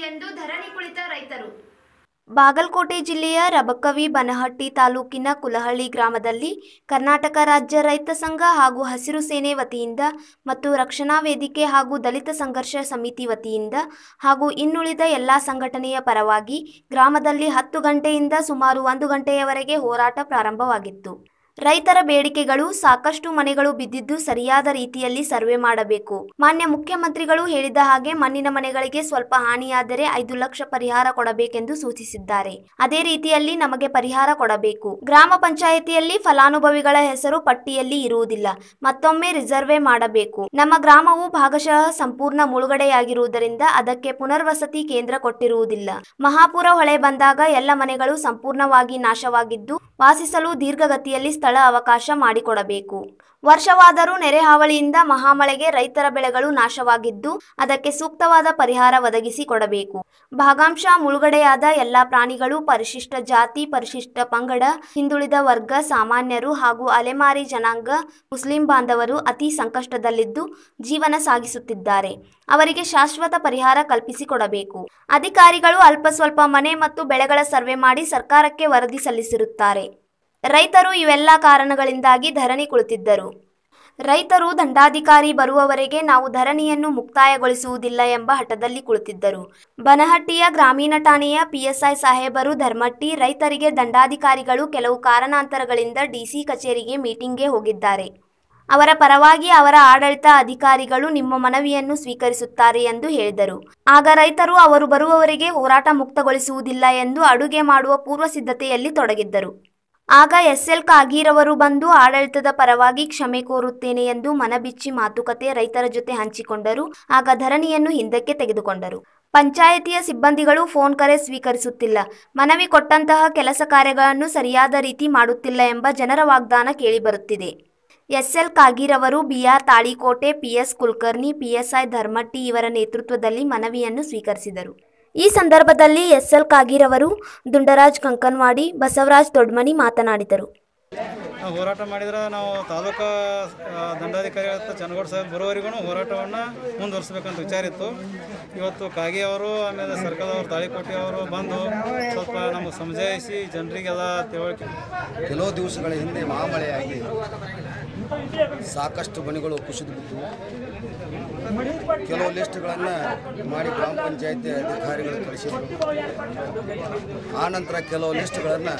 ಎಂದು ಧರಣಿ ಕುಳಿತ ರೈತರು ಬಾಗಲಕೋಟೆ ಜಿಲ್ಲೆಯ ರಬಕವಿ ಬನಹಟ್ಟಿ ತಾಲೂಕಿನ ಕುಲಹಳ್ಳಿ ಗ್ರಾಮದಲ್ಲಿ ಕರ್ನಾಟಕ ರಾಜ್ಯ ರೈತ ಸಂಘ ಹಾಗೂ ಹಸಿರು ಸೇನೆ ವತಿಯಿಂದ ಮತ್ತು ರಕ್ಷಣಾ ವೇದಿಕೆ ಹಾಗೂ ದಲಿತ ಸಂಘರ್ಷ ಸಮಿತಿ ವತಿಯಿಂದ ಹಾಗೂ ಇನ್ನುಳಿದ ಎಲ್ಲ ಸಂಘಟನೆಯ ಪರವಾಗಿ ಗ್ರಾಮದಲ್ಲಿ ಹತ್ತು ಗಂಟೆಯಿಂದ ಸುಮಾರು ಒಂದು ಗಂಟೆಯವರೆಗೆ ಹೋರಾಟ ಪ್ರಾರಂಭವಾಗಿತ್ತು ರೈತರ ಬೇಡಿಕೆಗಳು ಸಾಕಷ್ಟು ಮನೆಗಳು ಬಿದ್ದಿದ್ದು ಸರಿಯಾದ ರೀತಿಯಲ್ಲಿ ಸರ್ವೆ ಮಾಡಬೇಕು ಮಾನ್ಯ ಮುಖ್ಯಮಂತ್ರಿಗಳು ಹೇಳಿದ ಹಾಗೆ ಮಣ್ಣಿನ ಮನೆಗಳಿಗೆ ಸ್ವಲ್ಪ ಹಾನಿಯಾದರೆ ಐದು ಲಕ್ಷ ಪರಿಹಾರ ಕೊಡಬೇಕೆಂದು ಸೂಚಿಸಿದ್ದಾರೆ ಅದೇ ರೀತಿಯಲ್ಲಿ ನಮಗೆ ಪರಿಹಾರ ಕೊಡಬೇಕು ಗ್ರಾಮ ಪಂಚಾಯಿತಿಯಲ್ಲಿ ಫಲಾನುಭವಿಗಳ ಹೆಸರು ಪಟ್ಟಿಯಲ್ಲಿ ಇರುವುದಿಲ್ಲ ಮತ್ತೊಮ್ಮೆ ರಿಸರ್ವೆ ಮಾಡಬೇಕು ನಮ್ಮ ಗ್ರಾಮವು ಭಾಗಶಃ ಸಂಪೂರ್ಣ ಮುಳುಗಡೆಯಾಗಿರುವುದರಿಂದ ಅದಕ್ಕೆ ಪುನರ್ವಸತಿ ಕೇಂದ್ರ ಕೊಟ್ಟಿರುವುದಿಲ್ಲ ಮಹಾಪುರ ಹೊಳೆ ಬಂದಾಗ ಎಲ್ಲ ಮನೆಗಳು ಸಂಪೂರ್ಣವಾಗಿ ನಾಶವಾಗಿದ್ದು ವಾಸಿಸಲು ದೀರ್ಘಗತಿಯಲ್ಲಿ ಸ್ಥಳ ಅವಕಾಶ ಮಾಡಿಕೊಡಬೇಕು ವರ್ಷವಾದರೂ ನೆರೆ ಹಾವಳಿಯಿಂದ ಮಹಾಮಳೆಗೆ ರೈತರ ಬೆಳೆಗಳು ನಾಶವಾಗಿದ್ದು ಅದಕ್ಕೆ ಸೂಕ್ತವಾದ ಪರಿಹಾರ ಒದಗಿಸಿ ಕೊಡಬೇಕು ಭಾಗಾಂಶ ಮುಳುಗಡೆಯಾದ ಎಲ್ಲಾ ಪ್ರಾಣಿಗಳು ಪರಿಶಿಷ್ಟ ಜಾತಿ ಪರಿಶಿಷ್ಟ ಪಂಗಡ ಹಿಂದುಳಿದ ವರ್ಗ ಸಾಮಾನ್ಯರು ಹಾಗೂ ಅಲೆಮಾರಿ ಜನಾಂಗ ಮುಸ್ಲಿಂ ಬಾಂಧವರು ಅತಿ ಸಂಕಷ್ಟದಲ್ಲಿದ್ದು ಜೀವನ ಸಾಗಿಸುತ್ತಿದ್ದಾರೆ ಅವರಿಗೆ ಶಾಶ್ವತ ಪರಿಹಾರ ಕಲ್ಪಿಸಿಕೊಡಬೇಕು ಅಧಿಕಾರಿಗಳು ಅಲ್ಪ ಸ್ವಲ್ಪ ಮನೆ ಮತ್ತು ಬೆಳೆಗಳ ಸರ್ವೆ ಮಾಡಿ ಸರ್ಕಾರಕ್ಕೆ ವರದಿ ಸಲ್ಲಿಸಿರುತ್ತಾರೆ ರೈತರು ಇವೆಲ್ಲ ಕಾರಣಗಳಿಂದಾಗಿ ಧರಣಿ ಕುಳಿತಿದ್ದರು ರೈತರು ದಂಡಾಧಿಕಾರಿ ಬರುವವರೆಗೆ ನಾವು ಧರಣಿಯನ್ನು ಮುಕ್ತಾಯಗೊಳಿಸುವುದಿಲ್ಲ ಎಂಬ ಹಠದಲ್ಲಿ ಕುಳಿತಿದ್ದರು ಬನಹಟ್ಟಿಯ ಗ್ರಾಮೀಣ ಠಾಣೆಯ ಪಿಎಸ್ಐ ಸಾಹೇಬರು ಧರ್ಮಟ್ಟಿ ರೈತರಿಗೆ ದಂಡಾಧಿಕಾರಿಗಳು ಕೆಲವು ಕಾರಣಾಂತರಗಳಿಂದ ಡಿಸಿ ಕಚೇರಿಗೆ ಮೀಟಿಂಗ್ಗೆ ಹೋಗಿದ್ದಾರೆ ಅವರ ಪರವಾಗಿ ಅವರ ಆಡಳಿತ ಅಧಿಕಾರಿಗಳು ನಿಮ್ಮ ಮನವಿಯನ್ನು ಸ್ವೀಕರಿಸುತ್ತಾರೆ ಎಂದು ಹೇಳಿದರು ಆಗ ರೈತರು ಅವರು ಬರುವವರೆಗೆ ಹೋರಾಟ ಮುಕ್ತಗೊಳಿಸುವುದಿಲ್ಲ ಎಂದು ಅಡುಗೆ ಮಾಡುವ ಪೂರ್ವ ಸಿದ್ಧತೆಯಲ್ಲಿ ತೊಡಗಿದ್ದರು ಆಗ ಎಸ್ಎಲ್ ಕಾಗೀರವರು ಬಂದು ಆಡಳಿತದ ಪರವಾಗಿ ಕ್ಷಮೆ ಕೋರುತ್ತೇನೆ ಎಂದು ಮನಬಿಚ್ಚಿ ಮಾತುಕತೆ ರೈತರ ಜೊತೆ ಹಂಚಿಕೊಂಡರು ಆಗ ಧರಣಿಯನ್ನು ಹಿಂದಕ್ಕೆ ತೆಗೆದುಕೊಂಡರು ಪಂಚಾಯಿತಿಯ ಸಿಬ್ಬಂದಿಗಳು ಫೋನ್ ಕರೆ ಸ್ವೀಕರಿಸುತ್ತಿಲ್ಲ ಮನವಿ ಕೊಟ್ಟಂತಹ ಕೆಲಸ ಕಾರ್ಯಗಳನ್ನು ಸರಿಯಾದ ರೀತಿ ಮಾಡುತ್ತಿಲ್ಲ ಎಂಬ ಜನರ ವಾಗ್ದಾನ ಕೇಳಿಬರುತ್ತಿದೆ ಎಸ್ಎಲ್ ಕಾಗೀರವರು BR Talikote PS Kulkarni PSI Dharmatti ಇವರ ನೇತೃತ್ವದಲ್ಲಿ ಮನವಿಯನ್ನು ಸ್ವೀಕರಿಸಿದರು ಈ ಸಂದರ್ಭದಲ್ಲಿ ಎಸ್ಎಲ್ ಕಾಗೀರವರು ದುಂಡರಾಜ್ ಕಂಕನ್ವಾಡಿ ಬಸವರಾಜ್ ದೊಡ್ಮನಿ ಮಾತನಾಡಿದರು ನಾವು ಹೋರಾಟ ಮಾಡಿದ್ರೆ ನಾವು ತಾಲೂಕಾ ಆ, ದಂಡಾಧಿಕಾರಿ ಹತ್ರ ಚನ್ನಗೌಡ ಸಾಹೇಬ್ ಬರೋವರೆಗೂ ಹೋರಾಟವನ್ನು ಮುಂದುವರಿಸ್ಬೇಕಂತ ವಿಚಾರ ಇತ್ತು ಇವತ್ತು ಕಾಗಿ ಅವರು ಆಮೇಲೆ ಸರ್ಕಾರದವರು ತಾಳಿಕೋಟೆ ಅವರು ಬಂದು ಸ್ವಲ್ಪ ನಮಗೆ ಸಮಜಾಯಿಸಿ ಜನರಿಗೆಲ್ಲ ತಿಳುವಳಿಕೆ ಕೆಲವು ದಿವಸಗಳ ಹಿಂದೆ ಮಹಾಮಳೆಯಾಗಿ ಸಾಕಷ್ಟು ಮನೆಗಳು ಕುಸಿದು ಬಿದ್ದವು ಕೆಲವು ಲಿಸ್ಟ್ಗಳನ್ನು ಮಾಡಿ ಗ್ರಾಮ ಪಂಚಾಯತಿ ಅಧಿಕಾರಿಗಳು ಕಳಿಸಿದರು ಆ ನಂತರ ಕೆಲವು ಲಿಸ್ಟ್ಗಳನ್ನು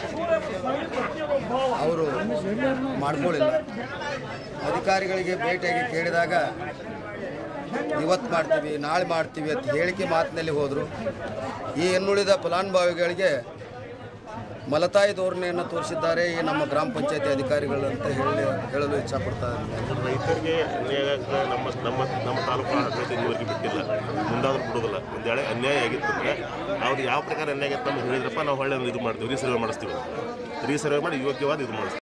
ಅವರು ಮಾಡ್ಕೊಳ್ಳಿಲ್ಲ ಅಧಿಕಾರಿಗಳಿಗೆ ಭೇಟಿಯಾಗಿ ಕೇಳಿದಾಗ ಇವತ್ತು ಮಾಡ್ತೀವಿ ನಾಳೆ ಮಾಡ್ತೀವಿ ಅಂತ ಹೇಳಿಕೆ ಮಾತಿನಲ್ಲಿ ಹೋದರು ಈ ಇನ್ನುಳಿದ ಫಲಾನುಭವಿಗಳಿಗೆ ಮಲತಾಯಿ ಧೋರಣೆಯನ್ನು ತೋರಿಸಿದ್ದಾರೆ ಈ ನಮ್ಮ ಗ್ರಾಮ ಪಂಚಾಯತಿ ಅಧಿಕಾರಿಗಳು ಅಂತ ಹೇಳಿ ಹೇಳಲು ಇಚ್ಛಪಡ್ತಾರೆ ರೈತರಿಗೆ ಅನ್ಯಾಯ ಆಗಕ್ಕೆ ನಮ್ಮ ನಮ್ಮ ನಮ್ಮ ತಾಲೂಕು ಆಡಳಿತ ಇದುವರೆಗೆ ಬಿಟ್ಟಿಲ್ಲ ಮುಂದಾದ್ರೂ ಬಿಡೋದಿಲ್ಲ ಒಂದು ವೇಳೆ ಅನ್ಯಾಯ ಆಗಿತ್ತು ಅಂದರೆ ಅವ್ರು ಯಾವ ಪ್ರಕಾರ ಅನ್ಯಾಯ ಆಗಿತ್ತು ನಮ್ಗೆ ಹೇಳಿದ್ರಪ್ಪ ನಾವು ಹೊಳ್ಳೆ ಇದು ಮಾಡ್ತೀವಿ ರೀಸರ್ವೆ ಮಾಡಿಸ್ತೀವಿ ರೀಸರ್ವೆ ಮಾಡಿ ಯೋಗ್ಯವಾದ ಇದು ಮಾಡಿಸ್ತೀವಿ